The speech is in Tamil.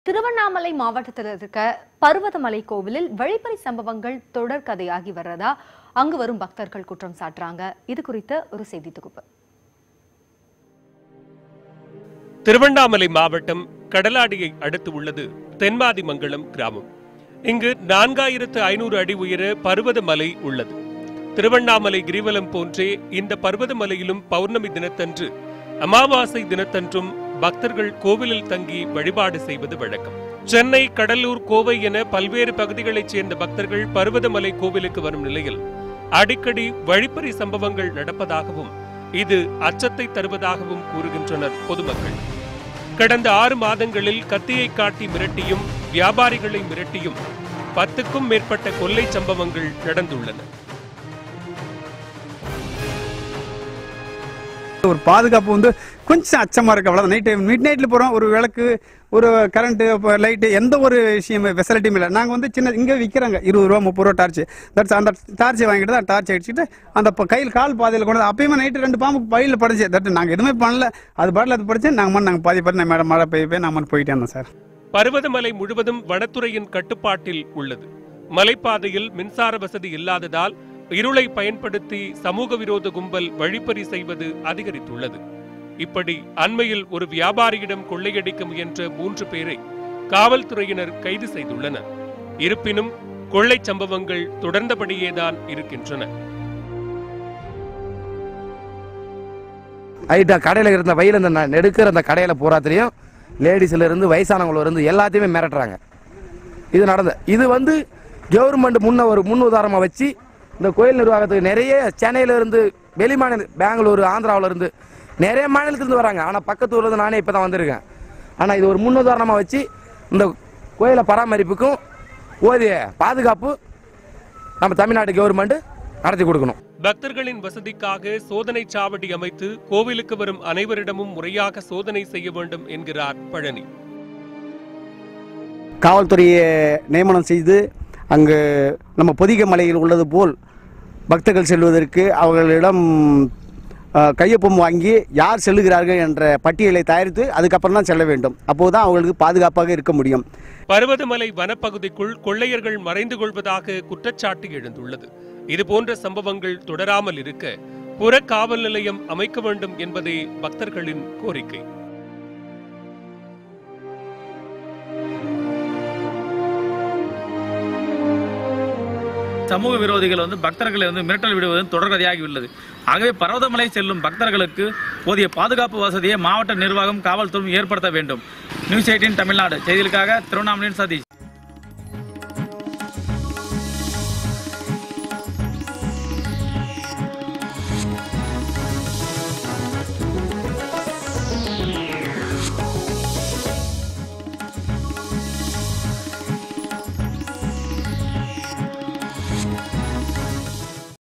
திருவண்ணாமலை மாவட்டத்தில் இருக்க பர்வதமலை கோவிலில் வழிப்பறி சம்பவங்கள் தொடர்கதையாகி வர்றதா அங்கு வரும் பக்தர்கள் குற்றம் சாட்டுறாங்க இது குறித்த ஒரு செய்தி தொகுப்பு திருவண்ணாமலை மாவட்டம் கடலாடியை அடுத்து உள்ளது தென்மாதிமங்கலம் கிராமம் இங்கு நான்காயிரத்து ஐநூறு அடி உயர பர்வதமலை உள்ளது திருவண்ணாமலை கிரிவலம் போன்றே இந்த பர்வதமலையிலும் பௌர்ணமி தினத்தன்று அமாவாசை தினத்தன்றும் பக்தர்கள் கோவிலில் தங்கி வழிபாடு செய்வது வழக்கம் சென்னை கடலூர் கோவை என பல்வேறு பகுதிகளைச் சேர்ந்த பக்தர்கள் பர்வதமலை கோவிலுக்கு வரும் நிலையில் அடிக்கடி வழிப்பறி சம்பவங்கள் நடப்பதாகவும் இது அச்சத்தை தருவதாகவும் கூறுகின்றனர் பொதுமக்கள் கடந்த ஆறு மாதங்களில் கத்தியை காட்டி மிரட்டியும் வியாபாரிகளை மிரட்டியும் பத்துக்கும் மேற்பட்ட கொள்ளை சம்பவங்கள் நடந்துள்ளன ஒரு பாதுகாப்பு வந்து கொஞ்சம் அச்சமா இருக்கு அவ்வளவுதான் நைட் டைம் மிட் நைட்ல போறோம் ஒரு விளக்கு ஒரு கரண்ட் லைட்டு எந்த ஒரு விஷயம் ஃபெசிலிட்டியும் இல்லை நாங்கள் வந்து சின்ன இங்கே விற்கிறாங்க இருபது ரூபா முப்பது ரூபா டார்ச் தட்ஸ் அந்த டார்ச்சை வாங்கிட்டு தான் டார்ச் அடிச்சுட்டு அந்த ப- கையில் கால் பாதையில் கொண்டு வந்து அப்பயுமே நைட்டு ரெண்டு பாம்பு பையில் படைச்சு தட் நாங்கள் எதுவுமே பண்ணல அது பாட்டில் அது படிச்சு நாங்கள் நாங்கள் பாதி பாதி மேடம் மழை பெய்ய போய் நாங்கள் போயிட்டே இருந்தோம் சார் பர்வதமலை முழுவதும் வனத்துறையின் கட்டுப்பாட்டில் உள்ளது மலைப்பாதையில் மின்சார வசதி இல்லாததால் இருளை பயன்படுத்தி சமூக விரோத கும்பல் வழிப்பறி செய்வது அதிகரித்துள்ளது இப்படி அண்மையில் ஒரு வியாபாரியிடம் கொள்ளையடிக்க முயன்ற மூன்று பேரை காவல்துறையினர் கைது செய்துள்ளனர் இருப்பினும் கொள்ளை சம்பவங்கள் தொடர்ந்தபடியேதான் இருக்கின்றன ஐட்டா கடையில் இருந்த வயல் இந்த ந- நெடுக்கிற அந்த கடையில் பூராத்திலையும் லேடிஸ்ல இருந்து வயசானவங்கள இருந்து எல்லாத்தையுமே மிரட்டுறாங்க இது நடந்த இது வந்து கவர்மெண்ட் முன்ன ஒரு முன் உதாரணமாக வச்சு இந்த கோயில் நிர்வாகத்துக்கு நிறைய சென்னையில இருந்து வெளி மாநில பெங்களூர் ஆந்திராவுல இருந்து நிறைய மாநிலத்திலிருந்து வராங்க ஆனால் பக்கத்து ஊர்ல இருந்து நானே இப்போ தான் வந்திருக்கேன் ஆனால் இது ஒரு முன் உதாரணமாக வச்சு இந்த கோயிலை பராமரிப்புக்கும் போதிய பாதுகாப்பு நம்ம தமிழ்நாடு கவர்மெண்ட் நடத்தி கொடுக்கணும் பக்தர்களின் வசதிக்காக சோதனை சாவடி அமைத்து கோவிலுக்கு வரும் அனைவரிடமும் முறையாக சோதனை செய்ய வேண்டும் என்கிறார் பழனி காவல்துறையை நியமனம் செய்து அங்கு நம்ம பொதிகை மலையில் உள்ளது போல் பக்தர்கள் செல்வதற்கு அவர்களிடம் அஹ், கையொப்பம் வாங்கி யார் செல்லுகிறார்கள் என்ற பட்டியலை தயாரித்து அதுக்கப்புறம் தான் செல்ல வேண்டும் அப்போது தான் அவர்களுக்கு பாதுகாப்பாக இருக்க முடியும் பர்வதமலை வனப்பகுதிக்குள் கொள்ளையர்கள் மறைந்து கொள்வதாக குற்றச்சாட்டு எழுந்துள்ளது இதுபோன்ற சம்பவங்கள் தொடராமல் இருக்க புற காவல் நிலையம் அமைக்க வேண்டும் என்பதே பக்தர்களின் கோரிக்கை சமூக விரோதிகள் வந்து பக்தர்களை வந்து மிரட்டல் விடுவது தொடர்கதையாகி உள்ளது ஆகவே பர்வதமலை செல்லும் பக்தர்களுக்கு போதிய பாதுகாப்பு வசதியை மாவட்ட நிர்வாகம் காவல்துறை ஏற்படுத்த வேண்டும் நியூஸ் எயிட்டின் தமிழ்நாடு செய்திகளுக்காக திருவண்ணாமலையின் சதீஷ்